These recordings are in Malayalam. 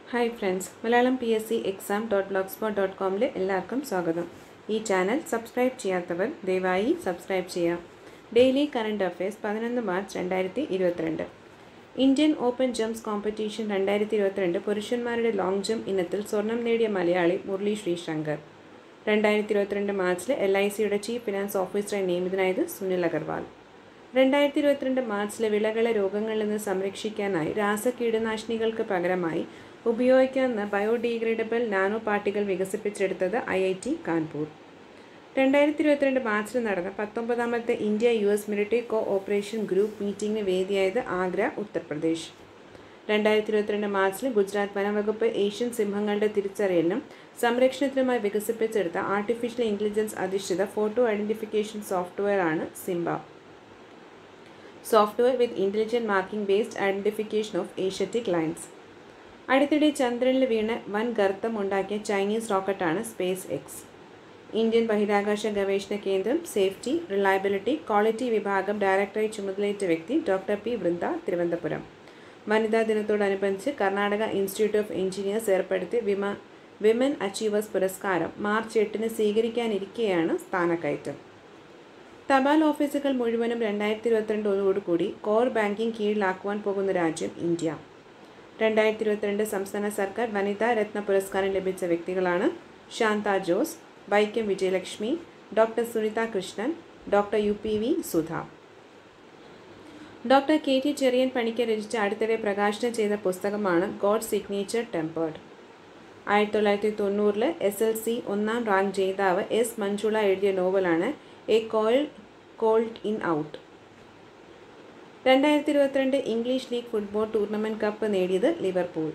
hi friends Malayalam P S C exam dot blog spot dot കോമിൽ എല്ലാവർക്കും സ്വാഗതം ഈ ചാനൽ സബ്സ്ക്രൈബ് ചെയ്യാത്തവർ ദയവായി സബ്സ്ക്രൈബ് ചെയ്യാം ഡെയിലി കറണ്ട് അഫയേഴ്സ് പതിനൊന്ന് മാർച്ച് രണ്ടായിരത്തി ഇരുപത്തിരണ്ട് ഇന്ത്യൻ ഓപ്പൺ ജംപ്സ് കോമ്പറ്റീഷൻ രണ്ടായിരത്തി ഇരുപത്തിരണ്ട് പുരുഷന്മാരുടെ ലോങ് ജംപ് ഇനത്തിൽ സ്വർണം നേടിയ മലയാളി മുരളി ശ്രീശങ്കർ രണ്ടായിരത്തി ഇരുപത്തിരണ്ട് മാർച്ചിൽ എൽ ഐ സിയുടെ ചീഫ് ഫിനാൻസ് ഓഫീസറായി നിയമിതനായത് സുനിൽ അഗർവാൾ രണ്ടായിരത്തി ഇരുപത്തിരണ്ട് മാർച്ചിലെ വിളകളെ രോഗങ്ങളിൽ നിന്ന് സംരക്ഷിക്കാനായി രാസ കീടനാശിനികൾക്ക് പകരമായി ഉപയോഗിക്കാവുന്ന ബയോഡീഗ്രേഡബിൾ നാനോ പാർട്ടികൾ വികസിപ്പിച്ചെടുത്തത് ഐ ഐ ടി കാൺപൂർ രണ്ടായിരത്തി ഇരുപത്തിരണ്ട് മാർച്ചിൽ നടന്ന പത്തൊമ്പതാമത്തെ India U S military cooperation group മീറ്റിംഗിന് വേദിയായത് ആഗ്ര ഉത്തർപ്രദേശ് രണ്ടായിരത്തി ഇരുപത്തിരണ്ട് മാർച്ചിൽ ഗുജറാത്ത് വനംവകുപ്പ് ഏഷ്യൻ സിംഹങ്ങളുടെ തിരിച്ചറിയലിനും സംരക്ഷണത്തിനുമായി വികസിപ്പിച്ചെടുത്ത ആർട്ടിഫിഷ്യൽ ഇൻ്റലിജൻസ് അധിഷ്ഠിത ഫോട്ടോ ഐഡൻറ്റിഫിക്കേഷൻ സോഫ്റ്റ്വെയർ ആണ് SIMBA software with intelligent marking based identification of Asiatic lions അടുത്തിടെ ചന്ദ്രനിൽ വീണ് വൻ ഗർത്തം ഉണ്ടാക്കിയ ചൈനീസ് റോക്കറ്റാണ് സ്പേസ് എക്സ് ഇന്ത്യൻ ബഹിരാകാശ ഗവേഷണ കേന്ദ്രം സേഫ്റ്റി റിലയബിലിറ്റി ക്വാളിറ്റി വിഭാഗം ഡയറക്ടറായി ചുമതലയേറ്റ വ്യക്തി ഡോക്ടർ പി വൃന്ദ തിരുവനന്തപുരം വനിതാ ദിനത്തോടനുബന്ധിച്ച് കർണാടക ഇൻസ്റ്റിറ്റ്യൂട്ട് ഓഫ് എഞ്ചിനീയേഴ്സ് ഏർപ്പെടുത്തിയ വിമ വിമൻ അച്ചീവേഴ്സ് പുരസ്കാരം മാർച്ച് എട്ടിന് സ്വീകരിക്കാനിരിക്കെയാണ് സ്ഥാനക്കയറ്റം തപാൽ ഓഫീസുകൾ മുഴുവനും രണ്ടായിരത്തി ഇരുപത്തിരണ്ടോടുകൂടി കോർ ബാങ്കിംഗ് കീഴിലാക്കുവാൻ പോകുന്ന രാജ്യം ഇന്ത്യ രണ്ടായിരത്തി ഇരുപത്തിരണ്ട് സംസ്ഥാന സർക്കാർ വനിതാ രത്ന പുരസ്കാരം ലഭിച്ച വ്യക്തികളാണ് Shantha Jose Vaikom Vijayalakshmi doctor Sunitha Krishnan doctor U P V Sudha doctor K T Cherian Panicker രചിച്ച അടുത്തിടെ പ്രകാശനം ചെയ്ത പുസ്തകമാണ് ഗോഡ് സിഗ്നേച്ചർ ടെമ്പേർഡ് ആയിരത്തി തൊള്ളായിരത്തി തൊണ്ണൂറിൽ എസ് എൽ സി ഒന്നാം റാങ്ക് ജേതാവ് എസ് മഞ്ജുള എഴുതിയ നോവലാണ് എ കോൾ കോൾഡ് ഇൻ ഔട്ട് രണ്ടായിരത്തി ഇരുപത്തിരണ്ട് English league football tournament cup നേടിയത് ലിവർപൂൾ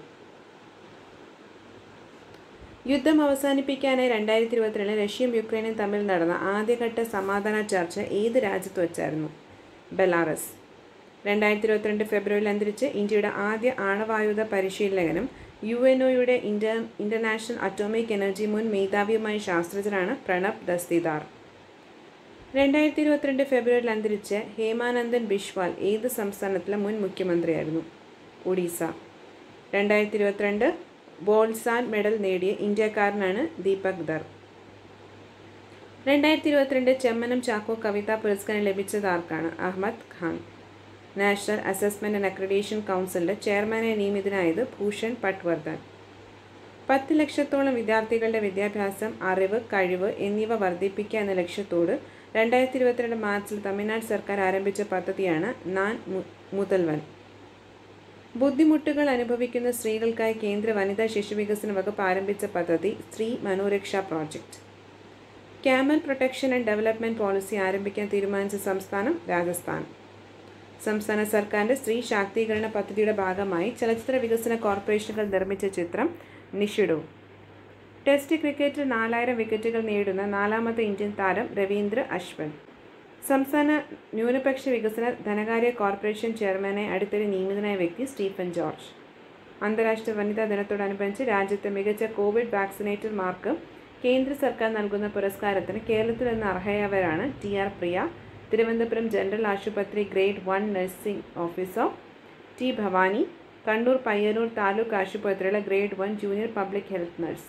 യുദ്ധം അവസാനിപ്പിക്കാനായി രണ്ടായിരത്തി ഇരുപത്തിരണ്ടിൽ റഷ്യയും യുക്രൈനും തമ്മിൽ നടന്ന ആദ്യഘട്ട സമാധാന ചർച്ച ഏത് രാജ്യത്ത് വച്ചായിരുന്നു ബെലാറസ് രണ്ടായിരത്തി ഇരുപത്തിരണ്ട് ഫെബ്രുവരിയിൽ അന്തരിച്ച് ഇന്ത്യയുടെ ആദ്യ ആണവായുധ പരിശീലകനും യു എൻ ഒയുടെ ഇന്റർ ഇൻ്റർനാഷണൽ അറ്റോമിക് എനർജി മുൻ മേധാവിയുമായ ശാസ്ത്രജ്ഞനാണ് പ്രണബ് ദസ്തിദാർ രണ്ടായിരത്തി ഇരുപത്തിരണ്ട് ഫെബ്രുവരിയിൽ അന്തരിച്ച ഹേമാനന്ദൻ ബിശ്വാൽ ഏത് സംസ്ഥാനത്തിലെ മുൻ മുഖ്യമന്ത്രിയായിരുന്നു ഒഡീസ രണ്ടായിരത്തി ഇരുപത്തിരണ്ട് ബോൾസാൻ മെഡൽ നേടിയ ഇന്ത്യക്കാരനാണ് ദീപക് ദർ രണ്ടായിരത്തി ഇരുപത്തിരണ്ട് ചെമ്മനം ചാക്കോ കവിതാ പുരസ്കാരം ലഭിച്ചത് ആർക്കാണ് Ahmed Khan national assessment and accreditation കൗൺസിലിൻ്റെ ചെയർമാനായി നിയമിതനായത് ഭൂഷൺ പട്വർദ്ധൻ പത്ത് ലക്ഷത്തോളം വിദ്യാർത്ഥികളുടെ വിദ്യാഭ്യാസം അറിവ് കഴിവ് എന്നിവ വർദ്ധിപ്പിക്കുക എന്ന ലക്ഷ്യത്തോട് രണ്ടായിരത്തി ഇരുപത്തിരണ്ട് മാർച്ചിൽ തമിഴ്നാട് സർക്കാർ ആരംഭിച്ച പദ്ധതിയാണ് നാൻ മുതൽവൻ ബുദ്ധിമുട്ടുകൾ അനുഭവിക്കുന്ന സ്ത്രീകൾക്കായി കേന്ദ്ര വനിതാ ശിശുവികസന വകുപ്പ് ആരംഭിച്ച പദ്ധതി സ്ത്രീ Manoraksha project camel protection and development policy ആരംഭിക്കാൻ തീരുമാനിച്ച സംസ്ഥാനം രാജസ്ഥാൻ സംസ്ഥാന സർക്കാരിൻ്റെ സ്ത്രീ ശാക്തീകരണ പദ്ധതിയുടെ ഭാഗമായി ചലച്ചിത്ര വികസന കോർപ്പറേഷനുകൾ നിർമ്മിച്ച ചിത്രം നിഷിഡു ടെസ്റ്റ് ക്രിക്കറ്റിൽ നാലായിരം വിക്കറ്റുകൾ നേടുന്ന നാലാമത്തെ ഇന്ത്യൻ താരം രവീന്ദ്ര അശ്വൻ സംസ്ഥാന ന്യൂനപക്ഷ വികസന ധനകാര്യ കോർപ്പറേഷൻ ചെയർമാനായി അടുത്തിടെ നിയമിതനായ വ്യക്തി സ്റ്റീഫൻ ജോർജ് അന്താരാഷ്ട്ര വനിതാ ദിനത്തോടനുബന്ധിച്ച് രാജ്യത്തെ മികച്ച കോവിഡ് വാക്സിനേറ്റർമാർക്ക് കേന്ദ്ര സർക്കാർ നൽകുന്ന പുരസ്കാരത്തിന് കേരളത്തിൽ നിന്ന് അർഹയായവരാണ് T R Priya Thiruvananthapuram general ആശുപത്രി grade one nursing officer T Bhavani Kannur Payyanur taluk ആശുപത്രിയിലെ grade one junior public health nurse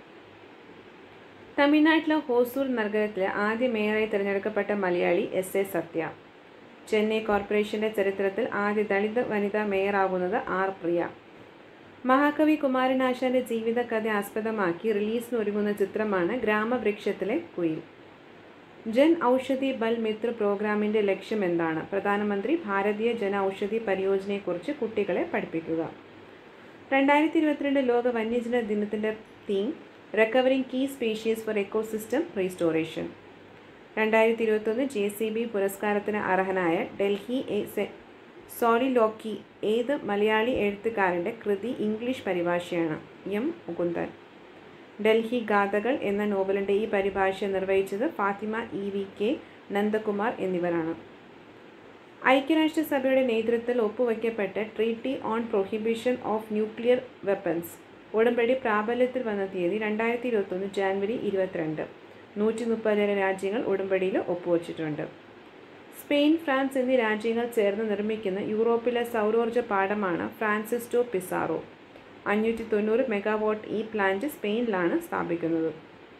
തമിഴ്നാട്ടിലെ ഹോസൂർ നഗരത്തിലെ ആദ്യ മേയറായി തിരഞ്ഞെടുക്കപ്പെട്ട മലയാളി എസ് എ സത്യ ചെന്നൈ കോർപ്പറേഷൻ്റെ ചരിത്രത്തിൽ ആദ്യ ദളിത് വനിതാ മേയറാകുന്നത് ആർ പ്രിയ മഹാകവി കുമാരനാശാന്റെ ജീവിതകഥ ആസ്പദമാക്കി റിലീസിന് ഒരുങ്ങുന്ന ചിത്രമാണ് ഗ്രാമവൃക്ഷത്തിലെ കുയിൽ ജൻ ഔഷധി ബൽ മിത്ര പ്രോഗ്രാമിൻ്റെ ലക്ഷ്യം എന്താണ് പ്രധാനമന്ത്രി ഭാരതീയ ജന ഔഷധി പരിയോജനയെക്കുറിച്ച് കുട്ടികളെ പഠിപ്പിക്കുക രണ്ടായിരത്തി ഇരുപത്തിരണ്ട് ലോക വന്യജന ദിനത്തിൻ്റെ theme recovering key species for ecosystem restoration രണ്ടായിരത്തി ഇരുപത്തൊന്ന് ജെ സി ബി പുരസ്കാരത്തിന് അർഹനായ ഡൽഹി സോളിലോക്കി ഏത് മലയാളി എഴുത്തുകാരൻ്റെ കൃതി ഇംഗ്ലീഷ് പരിഭാഷയാണ് എം മുകുന്ദൻ ഡൽഹി ഗാഥകൾ എന്ന നോവലിൻ്റെ ഈ പരിഭാഷ നിർവഹിച്ചത് Fathima E V K Nandakumar എന്നിവരാണ് ഐക്യരാഷ്ട്രസഭയുടെ നേതൃത്വത്തിൽ ഒപ്പുവയ്ക്കപ്പെട്ട treaty on prohibition of nuclear weapons ഉടമ്പടി പ്രാബല്യത്തിൽ വന്ന തീയതി രണ്ടായിരത്തി ഇരുപത്തൊന്ന് ജാനുവരി ഇരുപത്തിരണ്ട് നൂറ്റി മുപ്പതിലേറെ രാജ്യങ്ങൾ ഉടമ്പടിയിൽ ഒപ്പുവച്ചിട്ടുണ്ട് സ്പെയിൻ ഫ്രാൻസ് എന്നീ രാജ്യങ്ങൾ ചേർന്ന് നിർമ്മിക്കുന്ന യൂറോപ്പിലെ സൗരോർജ്ജ പാടമാണ് ഫ്രാൻസിസ്റ്റോ പിസാറോ അഞ്ഞൂറ്റി തൊണ്ണൂറ് മെഗാവാട്ട് ഈ പ്ലാന്റ് സ്പെയിനിലാണ് സ്ഥാപിക്കുന്നത്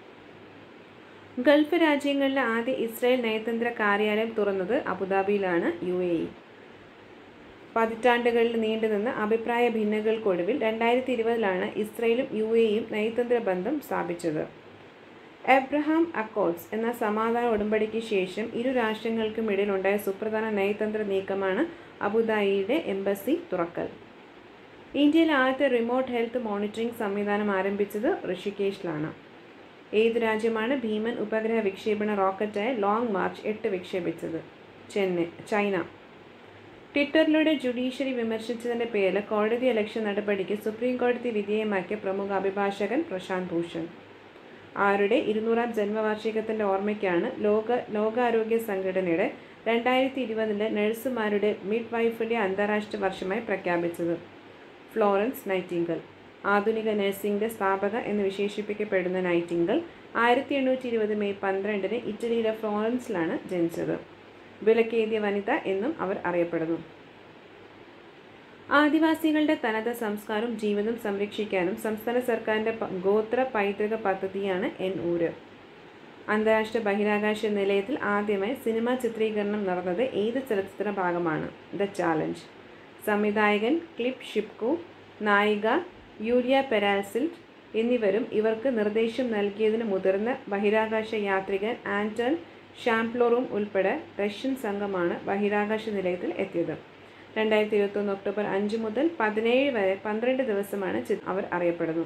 ഗൾഫ് രാജ്യങ്ങളിലെ ആദ്യ ഇസ്രായേൽ നയതന്ത്ര കാര്യാലയം തുറന്നത് അബുദാബിയിലാണ് യു എ ഇ പതിറ്റാണ്ടുകളിൽ നീണ്ടുനിന്ന അഭിപ്രായ ഭിന്നതകൾക്കൊടുവിൽ രണ്ടായിരത്തി ഇരുപതിലാണ് ഇസ്രയേലും യു എയും നയതന്ത്ര ബന്ധം സ്ഥാപിച്ചത് എബ്രഹാം അക്കോർഡ്സ് എന്ന സമാധാന ഉടമ്പടിക്ക് ശേഷം ഇരു രാഷ്ട്രങ്ങൾക്കും ഇടയിലുണ്ടായ സുപ്രധാന നയതന്ത്ര നീക്കമാണ് അബുദാബിയുടെ എംബസി തുറക്കൽ ഇന്ത്യയിൽ ആദ്യത്തെ റിമോട്ട് ഹെൽത്ത് മോണിറ്ററിംഗ് സംവിധാനം ആരംഭിച്ചത് ഋഷികേശിലാണ് ഏത് രാജ്യമാണ് ഭീമൻ ഉപഗ്രഹ വിക്ഷേപണ റോക്കറ്റായ ലോങ് മാർച്ച് എട്ട് വിക്ഷേപിച്ചത് ചെന്നൈ ചൈന ട്വിറ്ററിലൂടെ ജുഡീഷ്യറി വിമർശിച്ചതിൻ്റെ പേരിൽ കോടതി അലക്ഷ്യ നടപടിക്ക് സുപ്രീം കോടതി വിധേയമാക്കിയ പ്രമുഖ അഭിഭാഷകൻ പ്രശാന്ത് ഭൂഷൺ ആരുടെ ഇരുന്നൂറാം ജന്മവാർഷികത്തിൻ്റെ ഓർമ്മയ്ക്കാണ് ലോക ലോകാരോഗ്യ സംഘടനയുടെ രണ്ടായിരത്തി ഇരുപതിലെ നഴ്സുമാരുടെ മിഡ് വൈഫിൻ്റെ അന്താരാഷ്ട്ര വർഷമായി പ്രഖ്യാപിച്ചത് ഫ്ലോറൻസ് നൈറ്റിംഗൽ ആധുനിക നഴ്സിംഗിൻ്റെ സ്ഥാപക എന്ന് വിശേഷിപ്പിക്കപ്പെടുന്ന നൈറ്റിംഗൽ ആയിരത്തി എണ്ണൂറ്റി ഇരുപത് മെയ് പന്ത്രണ്ടിന് ഇറ്റലിയിലെ ഫ്ലോറൻസിലാണ് ജനിച്ചത് വിലക്കേന്ത്യ വനിത എന്നും അവർ അറിയപ്പെടുന്നു ആദിവാസികളുടെ തനത് സംസ്കാരവും ജീവിതം സംരക്ഷിക്കാനും സംസ്ഥാന സർക്കാരിൻ്റെ പ- ഗോത്ര പൈതൃക പദ്ധതിയാണ് എൻ ഊര് അന്താരാഷ്ട്ര ബഹിരാകാശ നിലയത്തിൽ ആദ്യമായി സിനിമാ ചിത്രീകരണം നടന്നത് ഏത് ചലച്ചിത്ര ഭാഗമാണ് ദ ചാലഞ്ച് സംവിധായകൻ ക്ലിപ് ഷിപ്കു നായിക യൂലിയ പെരാൽസിൽറ്റ് എന്നിവരും ഇവർക്ക് നിർദ്ദേശം നൽകിയതിന് മുതിർന്ന ബഹിരാകാശ യാത്രികൻ ആന്റൺ ഷാംപ്ലോറും ഉൾപ്പെടെ റഷ്യൻ സംഘമാണ് ബഹിരാകാശ നിലയത്തിൽ എത്തിയത് രണ്ടായിരത്തി ഇരുപത്തൊന്ന് ഒക്ടോബർ അഞ്ച് മുതൽ പതിനേഴ് വരെ പന്ത്രണ്ട് ദിവസമാണ് ചി- അവർ അറിയപ്പെടുന്നു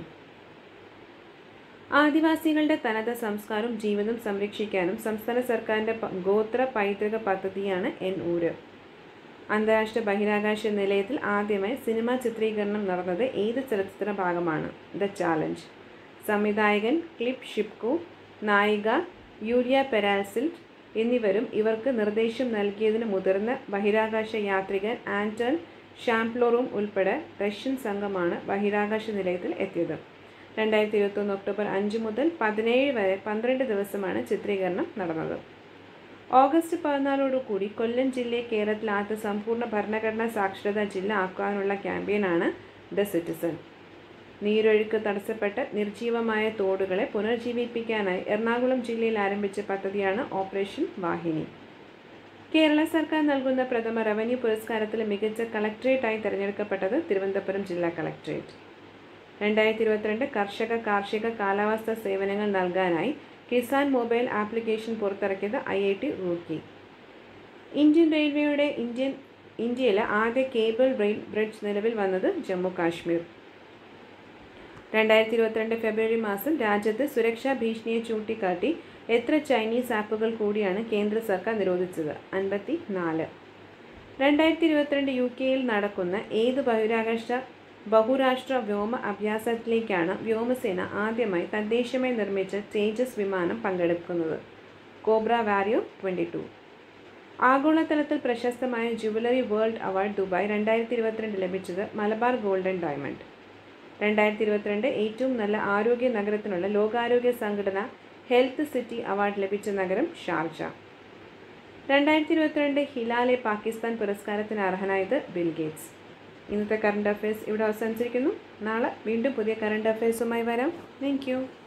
ആദിവാസികളുടെ തനത് സംസ്കാരവും ജീവിതം സംരക്ഷിക്കാനും സംസ്ഥാന സർക്കാരിൻ്റെ പ- ഗോത്ര പൈതൃക പദ്ധതിയാണ് എൻ ഊര് അന്താരാഷ്ട്ര ബഹിരാകാശ നിലയത്തിൽ ആദ്യമായി സിനിമാ ചിത്രീകരണം നടന്നത് ഏത് ചലച്ചിത്ര ഭാഗമാണ് ദ ചാലഞ്ച് സംവിധായകൻ ക്ലിപ് ഷിപ്കു നായിക യൂലിയ പെരാൽസിൽറ്റ് എന്നിവരും ഇവർക്ക് നിർദ്ദേശം നൽകിയതിന് മുതിർന്ന ബഹിരാകാശ യാത്രികൻ ആന്റൺ ഷാംപ്ലോറും ഉൾപ്പെടെ റഷ്യൻ സംഘമാണ് ബഹിരാകാശ നിലയത്തിൽ എത്തിയത് രണ്ടായിരത്തി ഇരുപത്തൊന്ന് ഒക്ടോബർ അഞ്ച് മുതൽ പതിനേഴ് വരെ പന്ത്രണ്ട് ദിവസമാണ് ചിത്രീകരണം നടന്നത് ഓഗസ്റ്റ് പതിനാലോടുകൂടി കൊല്ലം ജില്ലയെ കേരളത്തിൽ ആദ്യ സമ്പൂർണ്ണ ഭരണഘടനാ സാക്ഷരതാ ജില്ല ആക്കാനുള്ള ക്യാമ്പയിനാണ് ദ സിറ്റിസൺ നീരൊഴുക്ക് തടസ്സപ്പെട്ട് നിർജീവമായ തോടുകളെ പുനർജീവിപ്പിക്കാനായി എറണാകുളം ജില്ലയിൽ ആരംഭിച്ച പദ്ധതിയാണ് ഓപ്പറേഷൻ വാഹിനി കേരള സർക്കാർ നൽകുന്ന പ്രഥമ റവന്യൂ പുരസ്കാരത്തിൽ മികച്ച കളക്ടറേറ്റായി തിരഞ്ഞെടുക്കപ്പെട്ടത് തിരുവനന്തപുരം ജില്ലാ കളക്ടറേറ്റ് രണ്ടായിരത്തി ഇരുപത്തിരണ്ട് കർഷക കാർഷിക കാലാവസ്ഥ സേവനങ്ങൾ നൽകാനായി കിസാൻ മൊബൈൽ ആപ്ലിക്കേഷൻ പുറത്തിറക്കിയത് I I T Roorkee Indian റെയിൽവേയുടെ ഇന്ത്യൻ ഇന്ത്യയിലെ ആദ്യ കേബിൾ റെയിൽ ബ്രിഡ്ജ് നിലവിൽ വന്നത് ജമ്മു കാശ്മീർ രണ്ടായിരത്തി ഇരുപത്തിരണ്ട് ഫെബ്രുവരി മാസം രാജ്യത്ത് സുരക്ഷാ ഭീഷണിയെ ചൂണ്ടിക്കാട്ടി എത്ര ചൈനീസ് ആപ്പുകൾ കൂടിയാണ് കേന്ദ്ര സർക്കാർ നിരോധിച്ചത് അൻപത്തി നാല് രണ്ടായിരത്തി ഇരുപത്തിരണ്ട് യു കെയിൽ നടക്കുന്ന ഏത് ബഹിരാകാശ ബഹുരാഷ്ട്ര വ്യോമ അഭ്യാസത്തിലേക്കാണ് വ്യോമസേന ആദ്യമായി തദ്ദേശീയമായി നിർമ്മിച്ച തേജസ് വിമാനം പങ്കെടുക്കുന്നത് കോബ്ര വാരിയോ ട്വൻറ്റി ടു ആഗോളതലത്തിൽ പ്രശസ്തമായ ജുവലറി വേൾഡ് അവാർഡ് ദുബായ് രണ്ടായിരത്തി ഇരുപത്തിരണ്ട് ലഭിച്ചത് മലബാർ ഗോൾഡൻ ഡയമണ്ട് രണ്ടായിരത്തി ഇരുപത്തിരണ്ട് ഏറ്റവും നല്ല ആരോഗ്യ നഗരത്തിനുള്ള ലോകാരോഗ്യ സംഘടന ഹെൽത്ത് സിറ്റി അവാർഡ് ലഭിച്ച നഗരം ഷാർജ രണ്ടായിരത്തി ഇരുപത്തിരണ്ട് ഹിലാലെ പാകിസ്ഥാൻ പുരസ്കാരത്തിന് അർഹനായത് ബിൽ ഗേറ്റ്സ് ഇന്നത്തെ കറണ്ട് അഫയേഴ്സ് ഇവിടെ അവസാനിച്ചിരിക്കുന്നു നാളെ വീണ്ടും പുതിയ കറണ്ട് അഫയേഴ്സുമായി വരാം താങ്ക്